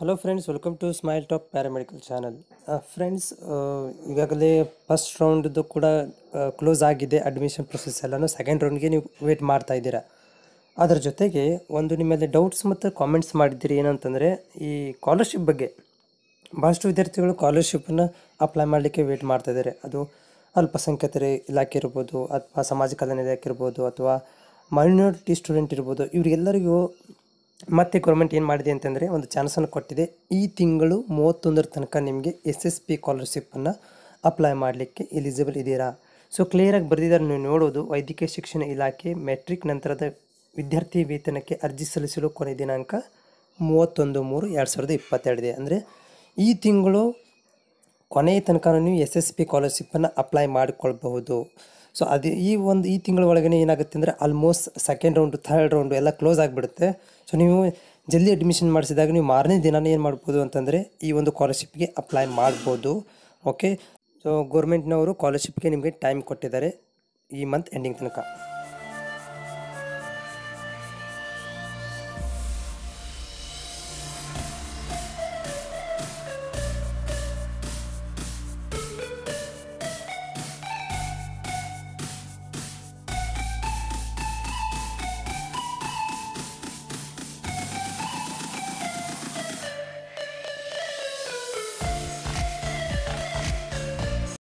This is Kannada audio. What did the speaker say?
hello friends welcome to smile top paramedical channel friends ಈಗಾಗಲೇ ಫಸ್ಟ್ ರೌಂಡ್ದು ಕೂಡ ಕ್ಲೋಸ್ ಆಗಿದೆ ಅಡ್ಮಿಷನ್ ಪ್ರೊಸೆಸ್ ಎಲ್ಲನೂ ಸೆಕೆಂಡ್ ರೌಂಡ್ಗೆ ನೀವು ವೇಟ್ ಮಾಡ್ತಾ ಇದ್ದೀರಾ ಅದರ ಜೊತೆಗೆ ಒಂದು ನಿಮ್ಮಲ್ಲಿ ಡೌಟ್ಸ್ ಮತ್ತು ಕಾಮೆಂಟ್ಸ್ ಮಾಡಿದ್ದೀರಿ ಏನಂತಂದರೆ ಈ ಸ್ಕಾಲರ್ಶಿಪ್ ಬಗ್ಗೆ ಭಾಳಷ್ಟು ವಿದ್ಯಾರ್ಥಿಗಳು ಸ್ಕಾಲರ್ಶಿಪ್ಪನ್ನು ಅಪ್ಲೈ ಮಾಡಲಿಕ್ಕೆ ವೇಟ್ ಮಾಡ್ತಾ ಇದ್ದಾರೆ ಅದು ಅಲ್ಪಸಂಖ್ಯಾತರ ಇಲಾಖೆ ಇರ್ಬೋದು ಅಥವಾ ಸಮಾಜ ಕಲ್ಯಾಣ ಇಲಾಖೆ ಇರ್ಬೋದು ಅಥವಾ ಮೈನಾರಿಟಿ ಸ್ಟೂಡೆಂಟ್ ಇರ್ಬೋದು ಇವರಿಗೆಲ್ಲರಿಗೂ ಮತ್ತೆ ಗೌರ್ಮೆಂಟ್ ಏನು ಮಾಡಿದೆ ಅಂತಂದರೆ ಒಂದು ಚಾನ್ಸನ್ನು ಕೊಟ್ಟಿದೆ ಈ ತಿಂಗಳು ಮೂವತ್ತೊಂದರ ತನಕ ನಿಮಗೆ ಎಸ್ ಎಸ್ ಪಿ ಸ್ಕಾಲರ್ಶಿಪ್ಪನ್ನು ಅಪ್ಲೈ ಮಾಡಲಿಕ್ಕೆ ಎಲಿಜಿಬಲ್ ಇದ್ದೀರಾ ಸೊ ಕ್ಲಿಯರಾಗಿ ಬರೆದಿದ್ದಾರೆ ನೀವು ನೋಡೋದು ವೈದ್ಯಕೀಯ ಶಿಕ್ಷಣ ಇಲಾಖೆ ಮೆಟ್ರಿಕ್ ನಂತರದ ವಿದ್ಯಾರ್ಥಿ ವೇತನಕ್ಕೆ ಅರ್ಜಿ ಸಲ್ಲಿಸಲು ಕೊನೆ ದಿನಾಂಕ ಮೂವತ್ತೊಂದು ಮೂರು ಎರಡು ಸಾವಿರದ ಇಪ್ಪತ್ತೆರಡಿದೆ ಅಂದರೆ ಈ ತಿಂಗಳು ಕೊನೆಯ ತನಕ ನೀವು ಎಸ್ ಎಸ್ ಪಿ ಸ್ಕಾಲರ್ಶಿಪ್ಪನ್ನು ಅಪ್ಲೈ ಮಾಡಿಕೊಳ್ಬಹುದು ಸೊ ಅದು ಈ ಒಂದು ಈ ತಿಂಗಳ ಒಳಗಡೆ ಏನಾಗುತ್ತೆ ಅಂದರೆ almost second round third round ಎಲ್ಲ ಕ್ಲೋಸ್ ಆಗಿಬಿಡುತ್ತೆ ಸೊ ನೀವು ಜಲ್ದಿ ಅಡ್ಮಿಷನ್ ಮಾಡಿಸಿದಾಗ ನೀವು ಮಾರನೇ ದಿನನೇ ಏನು ಮಾಡ್ಬೋದು ಅಂತಂದರೆ ಈ ಒಂದು ಸ್ಕಾಲರ್ಶಿಪ್ಗೆ ಅಪ್ಲೈ ಮಾಡ್ಬೋದು ಓಕೆ ಸೊ ಗೌರ್ಮೆಂಟ್ನವರು ಸ್ಕಾಲರ್ಶಿಪ್ಗೆ ನಿಮಗೆ ಟೈಮ್ ಕೊಟ್ಟಿದ್ದಾರೆ ಈ ಮಂತ್ ಎಂಡಿಂಗ್ ತನಕ